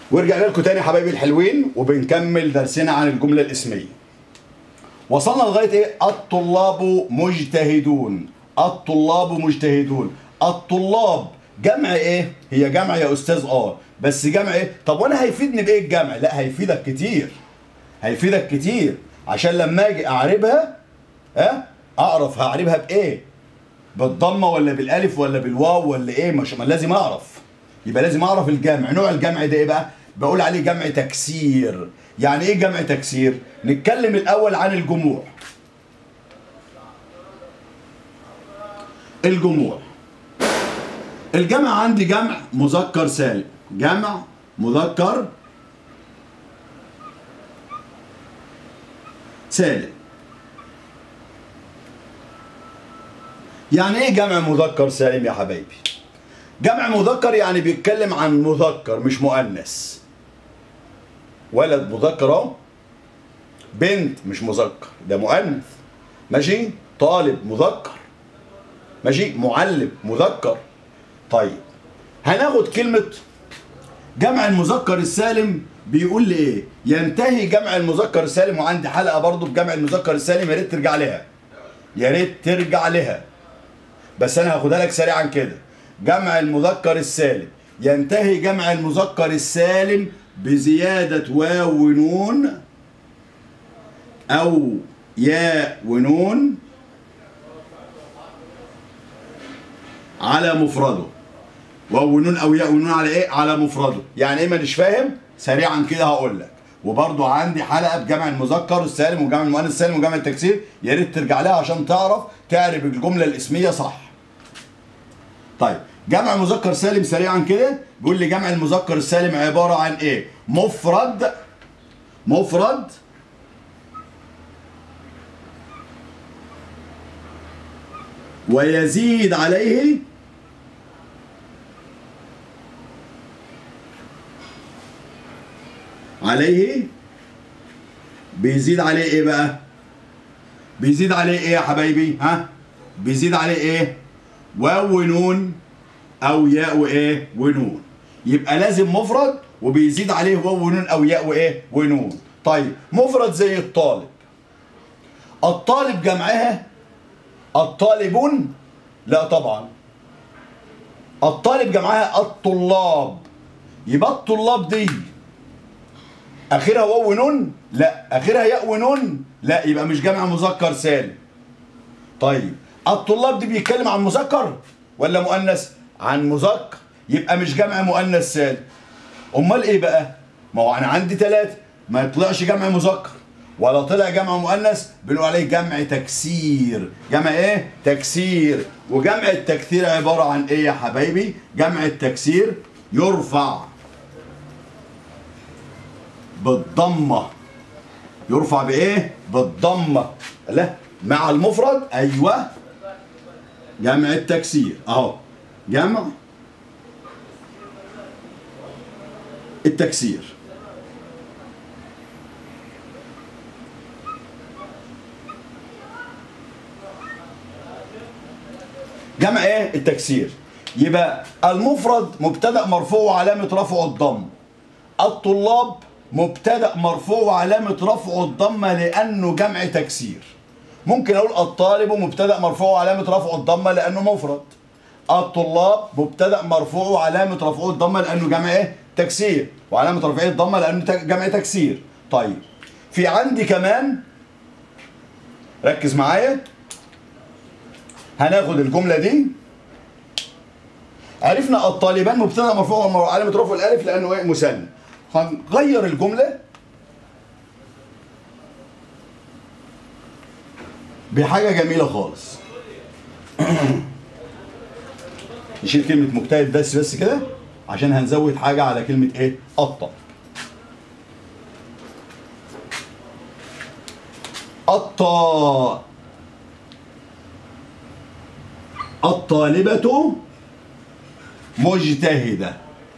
ورجعنا لكم تاني يا حبايبي الحلوين وبنكمل درسنا عن الجملة الاسمية. وصلنا لغاية ايه؟ الطلاب مجتهدون. الطلاب مجتهدون. الطلاب جمع ايه؟ هي جمع يا استاذ اه بس جمع ايه؟ طب وانا هيفيدني بايه الجمع؟ لا هيفيدك كتير. هيفيدك كتير عشان لما اجي اعربها ها اعرف هعربها بايه؟ بالضمه ولا بالالف ولا بالواو ولا ايه؟ مش ما لازم اعرف. يبقى لازم اعرف الجمع نوع الجمع ده ايه بقى بقول عليه جمع تكسير يعني ايه جمع تكسير نتكلم الاول عن الجموع الجموع الجمع عندي جمع مذكر سالم جمع مذكر سالم يعني ايه جمع مذكر سالم يا حبايبي جمع مذكر يعني بيتكلم عن مذكر مش مؤنث ولد مذكر اهو بنت مش مذكر ده مؤنث ماشي طالب مذكر ماشي معلم مذكر طيب هناخد كلمة جمع المذكر السالم بيقول لي ايه ينتهي جمع المذكر السالم وعندي حلقة برضو بجمع المذكر السالم يا ريت ترجع لها يا ريت ترجع لها بس انا هاخدها لك سريعا كده جمع المذكر السالم ينتهي جمع المذكر السالم بزيادة واو ونون أو ياء ونون على مفرده واو ونون أو ياء ونون على إيه؟ على مفرده يعني إيه مانيش فاهم؟ سريعا كده هقول لك وبرضو عندي حلقة بجمع المذكر السالم وجمع المؤنث السالم وجمع التكسير يا ريت ترجع لها عشان تعرف تعرف الجملة الاسمية صح طيب جمع مذكر سالم سريعا كده بيقول لي جمع المذكر السالم عبارة عن ايه مفرد مفرد ويزيد عليه عليه بيزيد عليه ايه بقى بيزيد عليه ايه يا حبايبي ها بيزيد عليه ايه واو ونون او ياء وايه ونون يبقى لازم مفرد وبيزيد عليه واو ونون او ياء وايه ونون طيب مفرد زي الطالب الطالب جمعها الطالبون لا طبعا الطالب جمعها الطلاب يبقى الطلاب دي اخرها واو ونون لا اخرها ياء ونون لا يبقى مش جمع مذكر سالم طيب الطلاب دي بيتكلم عن مذكر ولا مؤنث عن مذكر يبقى مش جمع مؤنث سالم امال ايه بقى ما هو انا عندي ثلاثه ما يطلعش جمع مذكر ولا طلع جمع مؤنث بنقول عليه جمع تكسير جمع ايه تكسير وجمع التكسير عباره عن ايه يا حبايبي جمع التكسير يرفع بالضمه يرفع بايه بالضمه لا مع المفرد ايوه جمع التكسير اهو جمع التكسير جمع ايه التكسير يبقى المفرد مبتدا مرفوع وعلامه رفعه الضم الطلاب مبتدا مرفوع وعلامه رفعه الضمه لانه جمع تكسير ممكن اقول الطالب مبتدا مرفوع وعلامه رفعه الضمه لانه مفرد الطلاب مبتدا مرفوع وعلامه رفعه الضمه لانه جمع ايه تكسير وعلامه رفعه الضمه لانه جمع تكسير طيب في عندي كمان ركز معايا هناخد الجمله دي عرفنا الطالبان مبتدا مرفوع وعلامه رفعه الالف لانه ايه مثنى هنغير الجمله بحاجه جميله خالص نشيل كلمه مجتهد بس بس كده عشان هنزود حاجه على كلمه ايه الطالب الطا الطالبة مجتهدة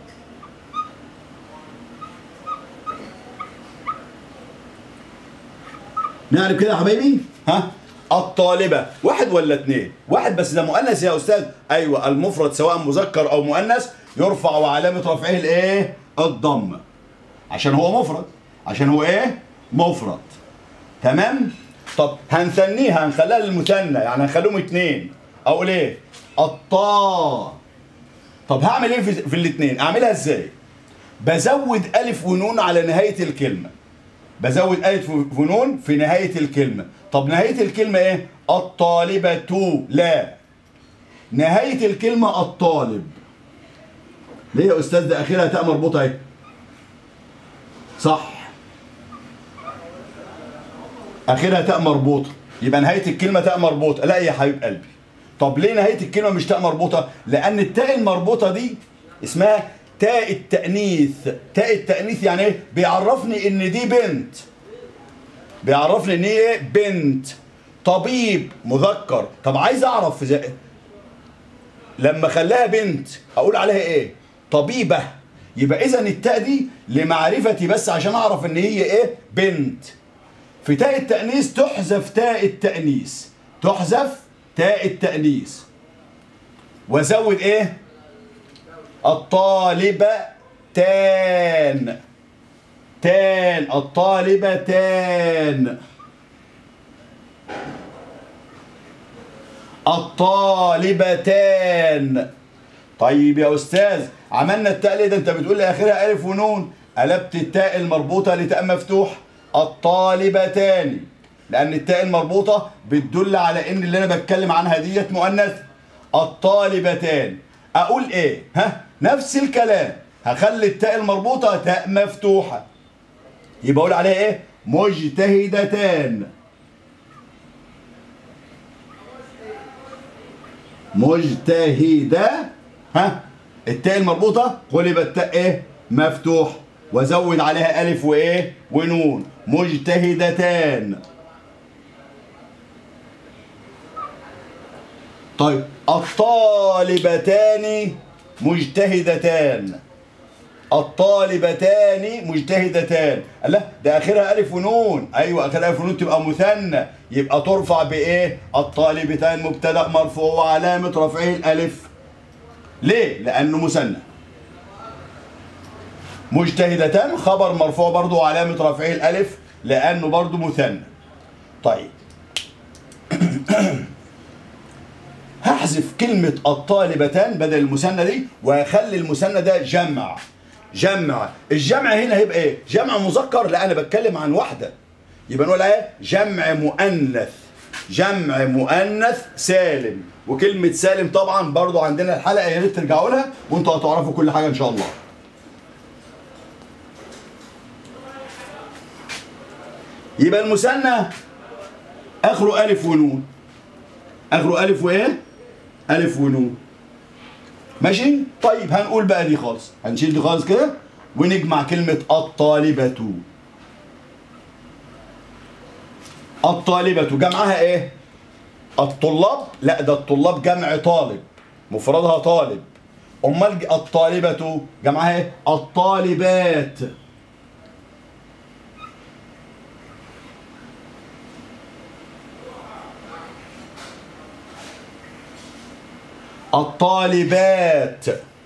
نعرف كده يا حبايبي ها الطالبة واحد ولا اتنين واحد بس ده مؤنث يا أستاذ أيوة المفرد سواء مذكر أو مؤنث يرفع وعلامة رفعه الإيه الضمة عشان هو مفرد عشان هو ايه مفرد تمام طب هنثنيها هنخليها للمثنى يعني هنخليهم اتنين اقول ايه الطا طب هعمل ايه في, في الاتنين اعملها ازاي بزود الف ونون على نهايه الكلمه بزود الف ونون في نهايه الكلمه طب نهايه الكلمه ايه الطالبه لا نهايه الكلمه الطالب ليه يا استاذ ده اخرها تاء مربوطه اهي صح اخرها تاء مربوطه يبقى نهايه الكلمه تاء مربوطه لا يا حبيب قلبي طب ليه نهايه الكلمه مش تاء مربوطه لان التاء المربوطه دي اسمها تاء التانيث تاء التانيث يعني ايه بيعرفني ان دي بنت بيعرفني ان هي ايه بنت طبيب مذكر طب عايز اعرف زي لما خلاها بنت اقول عليها ايه طبيبه يبقى اذا التاء دي لمعرفتي بس عشان اعرف ان هي ايه بنت في تاء التأنيث تحذف تاء التأنيث تحذف تاء التأنيث وزود ايه الطالبة تان تان الطالبة تان الطالبتان طيب يا استاذ عملنا التاء ده انت بتقول لي اخرها الف ونون قلبت التاء المربوطه لتاء مفتوح الطالبتان لان التاء المربوطه بتدل على ان اللي انا بتكلم عنها ديت مؤنث الطالبتان اقول ايه ها نفس الكلام هخلي التاء المربوطه تاء مفتوحه يبقى اقول عليها ايه مجتهدتان مجتهدة ها التاء المربوطة قلبت تاء ايه مفتوح وزود عليها ألف وإيه ونون مجتهدتان طيب الطالبتان مجتهدتان الطالبتان مجتهدتان لا ده اخرها الف ونون ايوه اخرها الف ونون تبقى مثنى يبقى ترفع بايه الطالبتان مبتدا مرفوع وعلامه رفعه الالف ليه لانه مثنى مجتهدتان خبر مرفوع برضه وعلامه رفعه الالف لانه برضه مثنى طيب هحذف كلمة الطالبتان بدل المثنى دي وهخلي المثنى ده جمع جمع الجمع هنا هيبقى ايه جمع مذكر لا انا بتكلم عن واحده يبقى نقول ايه جمع مؤنث جمع مؤنث سالم وكلمه سالم طبعا برضو عندنا الحلقه يا ريت ترجعوا لها وانتوا هتعرفوا كل حاجه ان شاء الله يبقى المثنى اخره الف ونون اخره الف وايه الف ونون ماشي طيب هنقول بقى دي خالص هنشيل دي خالص كده ونجمع كلمة الطالبة الطالبة جمعها ايه الطلاب لا ده الطلاب جمع طالب مفردها طالب امال الطالبة جمعها ايه الطالبات الطالبات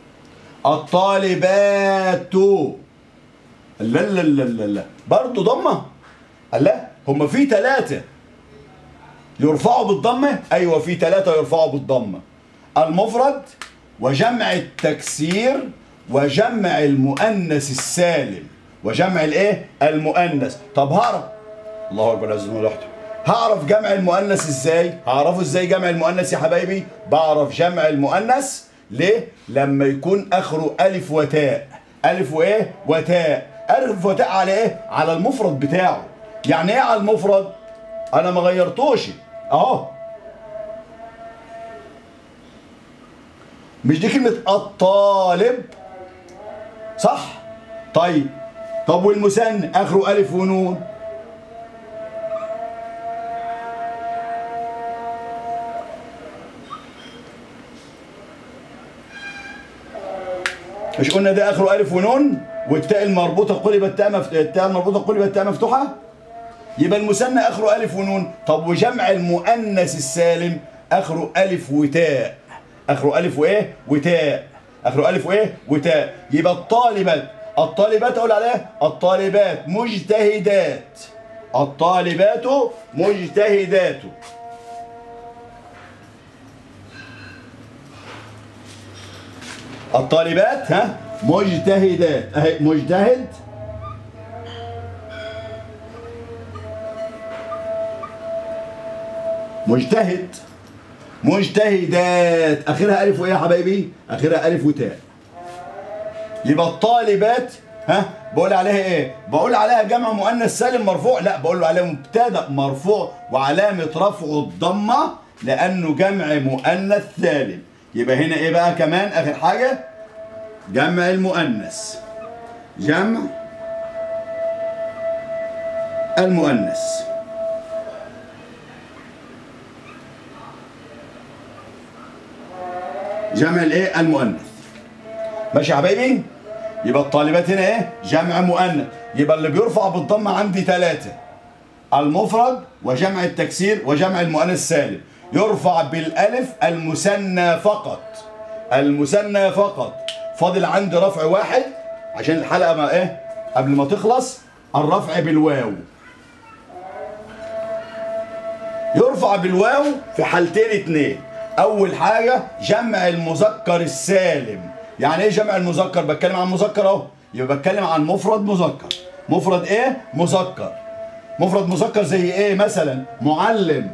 الطالبات لا لا لا لا لا برضه ضمه لا هم في ثلاثه يرفعوا بالضمه ايوه في ثلاثه يرفعوا بالضمه المفرد وجمع التكسير وجمع المؤنث السالم وجمع الايه المؤنث طب هعرف الله اكبر عز وجل هعرف جمع المؤنث ازاي هعرفه ازاي جمع المؤنث يا حبايبي بعرف جمع المؤنث ليه لما يكون اخره الف وتاء الف وايه وتاء الف وتاء على ايه على المفرد بتاعه يعني ايه على المفرد انا ما غيرتوش اهو مش دي كلمة الطالب صح طيب طب والمثنى اخره الف ونون مش قلنا ده اخره الف ونون والتاء المربوطه قلبت تاء مفت... التاء المربوطه قلبت تاء مفتوحه يبقى المثنى اخره الف ونون طب وجمع المؤنث السالم اخره الف وتاء اخره الف وايه وتاء اخره الف وايه وتاء يبقى الطالبات الطالبات اقول عليها الطالبات مجتهدات الطالبات مجتهدات الطالبات ها مجتهدات اهي مجتهد مجتهد مجتهدات اخرها الف وايه يا حبايبي اخرها الف وتاء يبقى الطالبات ها بقول عليها ايه بقول عليها جمع مؤنث سالم مرفوع لا بقول له عليها مبتدا مرفوع وعلامه رفعه الضمه لانه جمع مؤنث سالم يبقى هنا ايه بقى كمان اخر حاجه جمع المؤنث جمع المؤنث جمع الايه المؤنث ماشي يا حبايبي يبقى الطالبات هنا ايه جمع مؤنث يبقى اللي بيرفع بالضمه عندي ثلاثه المفرد وجمع التكسير وجمع المؤنث السالم يرفع بالالف المثنى فقط المثنى فقط فاضل عندي رفع واحد عشان الحلقه ما ايه قبل ما تخلص الرفع بالواو يرفع بالواو في حالتين اتنين اول حاجه جمع المذكر السالم يعني ايه جمع المذكر بتكلم عن مذكر اهو يبقى بتكلم عن مفرد مذكر مفرد ايه مذكر مفرد مذكر زي ايه مثلا معلم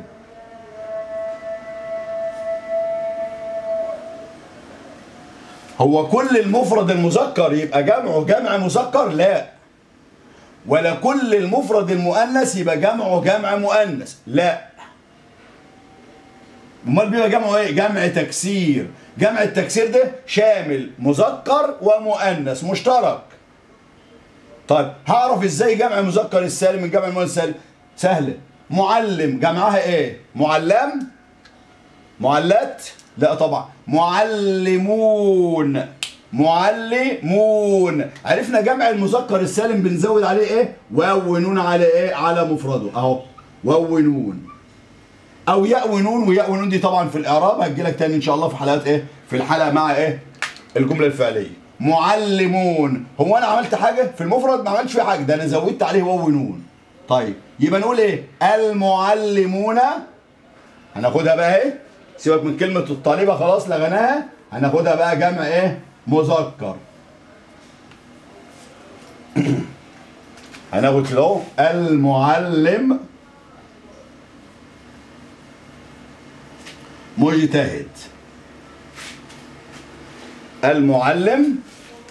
هو كل المفرد المذكر يبقى جمعه جمع مذكر لا ولا كل المفرد المؤنث يبقى جمعه جمع مؤنث لا امال بيبقى جمعه ايه جمع تكسير جمع التكسير ده شامل مذكر ومؤنث مشترك طيب هعرف ازاي جمع مذكر السالم من جمع المؤنث السالم سهله معلم جمعها ايه معلم معلات لا طبعا معلمون معلمون عرفنا جمع المذكر السالم بنزود عليه ايه واو ونون على ايه على مفرده اهو واو ونون او ياء ونون وياء ونون دي طبعا في الاعراب هتجي لك تاني ان شاء الله في حلقات ايه في الحلقه مع ايه الجمله الفعليه معلمون هو انا عملت حاجه في المفرد ما عملتش فيه حاجه ده انا زودت عليه واو ونون طيب يبقى نقول ايه المعلمون هناخدها بقى ايه سيبك من كلمه الطالبه خلاص لغيناها هناخدها بقى جمع ايه مذكر هناخد كده اهو المعلم مجتهد المعلم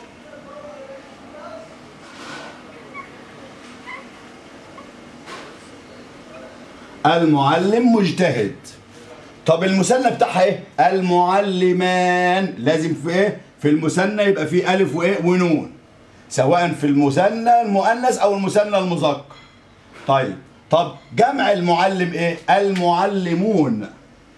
المعلم مجتهد طب المثنى بتاعها ايه المعلمان لازم في ايه في المثنى يبقى فيه الف وايه ونون سواء في المثنى المؤنث او المثنى المذكر طيب طب جمع المعلم ايه المعلمون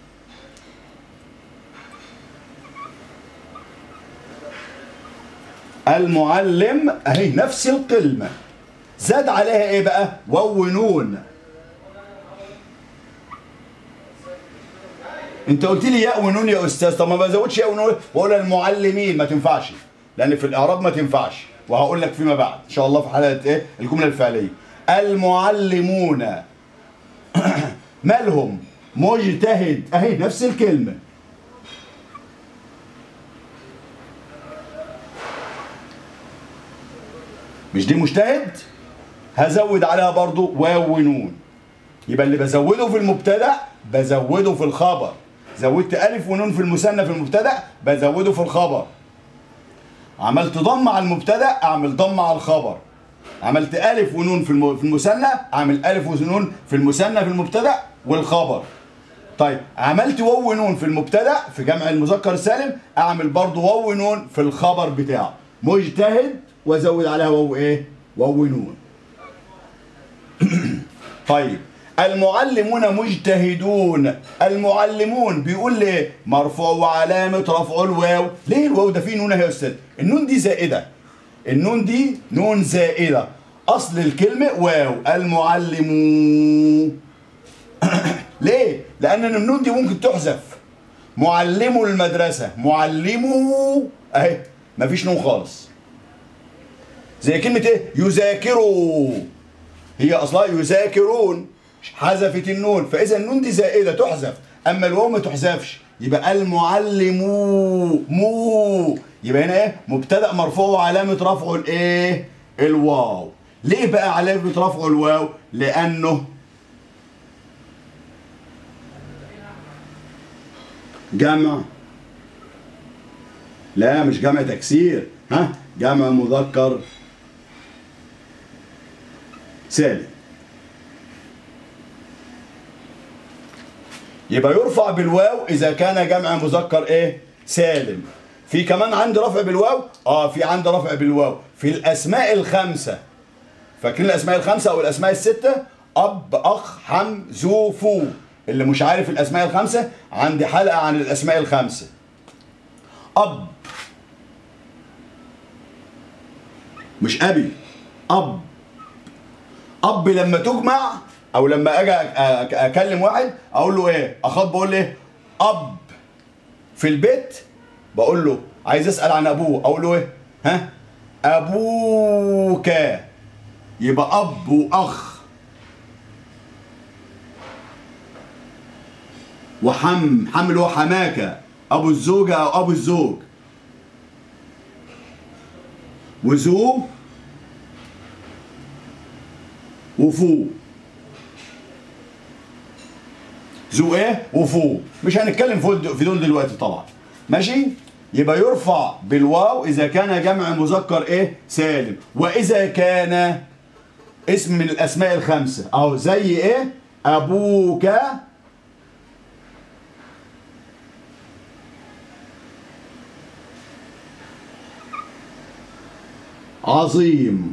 المعلم اهي نفس الكلمة زاد عليها ايه بقى واو ونون انت قلت لي ياء ونون يا استاذ طب ما بزودش ياء ونون واقول المعلمين ما تنفعش لان في الاعراب ما تنفعش وهقول لك فيما بعد ان شاء الله في حلقه ايه الجمله الفعليه المعلمون مالهم مجتهد اهي نفس الكلمه مش دي مجتهد هزود عليها برضو واو ونون يبقى اللي بزوده في المبتدا بزوده في الخبر زودت الف ونون في المثنى في المبتدا بزوده في الخبر عملت ضم على المبتدا اعمل ضم على الخبر عملت الف ونون في الم- في المثنى اعمل الف ونون في المثنى في المبتدا والخبر طيب عملت واو ونون في المبتدا في جمع المذكر السالم اعمل برضو واو ونون في الخبر بتاعه مجتهد وازود عليها واو ايه واو ونون طيب المعلمون مجتهدون المعلمون بيقول لي مرفوع وعلامة رفعه الواو ليه الواو ده فيه نون اهي يا استاذ النون دي زائدة النون دي نون زائدة أصل الكلمة واو المعلمون ليه؟ لأن النون دي ممكن تحذف معلمو المدرسة معلمو أهي مفيش نون خالص زي كلمة ايه يذاكروا هي اصلها يذاكرون حذفت النون فاذا النون دي زائدة تحذف اما الواو ما تحذفش يبقى المعلمو مو يبقى هنا ايه مبتدا مرفوع وعلامة رفعه الايه الواو ليه بقى علامة رفعه الواو لانه جمع لا مش جمع تكسير ها جمع مذكر سالم يبقى يرفع بالواو اذا كان جمع مذكر ايه سالم في كمان عندي رفع بالواو اه في عندي رفع بالواو في الاسماء الخمسه فاكرين الاسماء الخمسه او الاسماء السته اب اخ حم ذو فو اللي مش عارف الاسماء الخمسه عندي حلقه عن الاسماء الخمسه اب مش ابي اب اب لما تجمع او لما اجي أ- اكلم واحد اقول له ايه اخاطبه بقول له ايه اب في البيت بقول له عايز اسال عن ابوه اقول له ايه ها ابوك يبقى اب واخ وحم حم اللي هو حماكه ابو الزوجه او ابو الزوج وذو وفو ذو ايه وفو مش هنتكلم في في دول دلوقتي طبعا ماشي يبقى يرفع بالواو اذا كان جمع مذكر ايه سالم واذا كان اسم من الاسماء الخمسه اهو زي ايه ابوك عظيم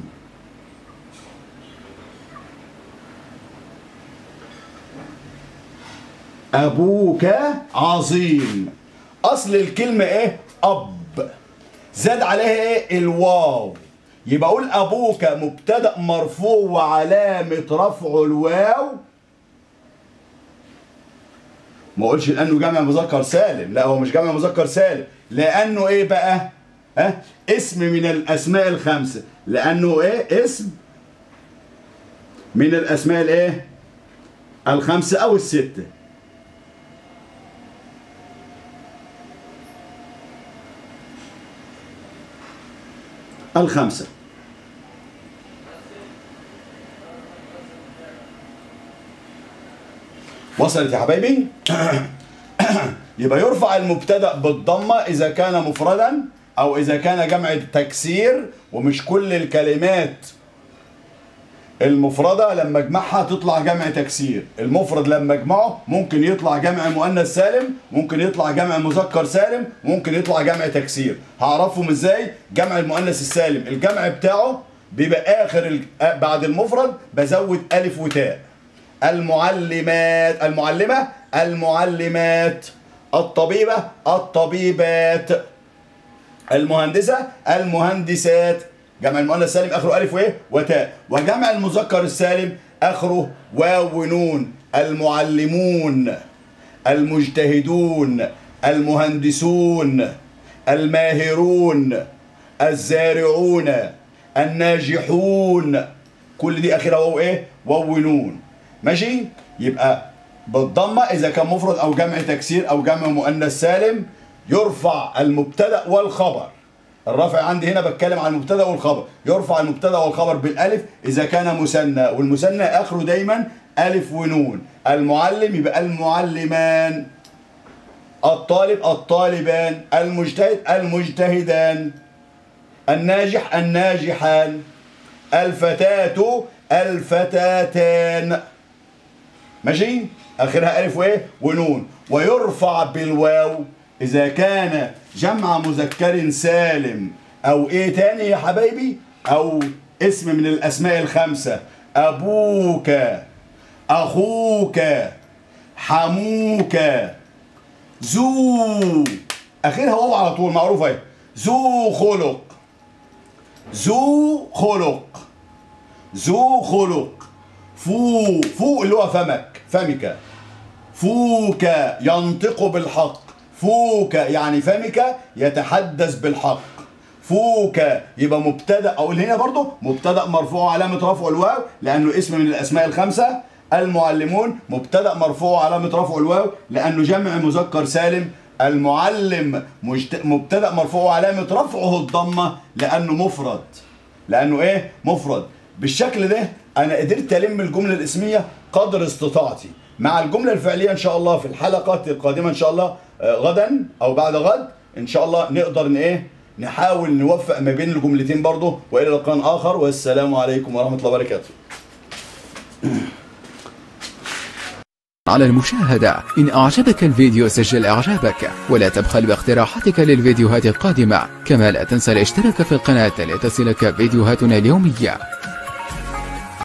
أبوك عظيم أصل الكلمة إيه؟ أب زاد عليها إيه؟ الواو يبقى أقول أبوك مبتدأ مرفوع وعلامة رفعه الواو ما أقولش لأنه جمع مذكر سالم لا هو مش جمع مذكر سالم لأنه إيه بقى؟ ها؟ اسم من الأسماء الخمسة لأنه إيه؟ اسم من الأسماء الإيه؟ الخمسة أو الستة الخمسة وصلت يا حبايبي يبقى يرفع المبتدا بالضمه اذا كان مفردا او اذا كان جمع تكسير ومش كل الكلمات المفردة لما اجمعها تطلع جمع تكسير المفرد لما اجمعه ممكن يطلع جمع مؤنث سالم ممكن يطلع جمع مذكر سالم ممكن يطلع جمع تكسير هعرفهم ازاي جمع المؤنث السالم الجمع بتاعه بيبقى اخر ال... بعد المفرد بزود الف وتاء المعلمات المعلمة المعلمات الطبيبة الطبيبات المهندسة المهندسات جمع المؤنث السالم اخره الف وايه وتاء وجمع المذكر السالم اخره واو ونون المعلمون المجتهدون المهندسون الماهرون الزارعون الناجحون كل دي اخرها واو ايه واو ونون ماشي يبقى بالضمه اذا كان مفرد او جمع تكسير او جمع مؤنث سالم يرفع المبتدا والخبر الرفع عندي هنا بتكلم عن المبتدا والخبر يرفع المبتدا والخبر بالالف اذا كان مثنى والمثنى اخره دايما الف ونون المعلم يبقى المعلمان الطالب الطالبان المجتهد المجتهدان الناجح الناجحان الفتاة الفتاتان ماشي اخرها الف وايه ونون ويرفع بالواو اذا كان جمع مذكر سالم او ايه تاني يا حبايبي او اسم من الاسماء الخمسه ابوك اخوك حموك ذو اخرها واو على طول معروفه اهي ذو خلق ذو خلق ذو خلق فو فو اللي هو فمك فمك فوك ينطق بالحق فوك يعني فمك يتحدث بالحق فوك يبقى مبتدا اقول هنا برضو مبتدا مرفوع علامه رفعه الواو لانه اسم من الاسماء الخمسه المعلمون مبتدا مرفوع علامه رفعه الواو لانه جمع مذكر سالم المعلم مجت... مبتدا مرفوع علامه رفعه الضمه لانه مفرد لانه ايه مفرد بالشكل ده انا قدرت الم الجمله الاسميه قدر استطاعتي مع الجمله الفعليه ان شاء الله في الحلقات القادمه ان شاء الله آه، غدا او بعد غد ان شاء الله نقدر ان ايه نحاول نوفق ما بين الجملتين برضه والى لقاء اخر والسلام عليكم ورحمه الله وبركاته على المشاهدة إن أعجبك الفيديو سجل إعجابك ولا تبخل باقتراحاتك للفيديوهات القادمة كما لا تنسى الاشتراك في القناة لتصلك فيديوهاتنا اليومية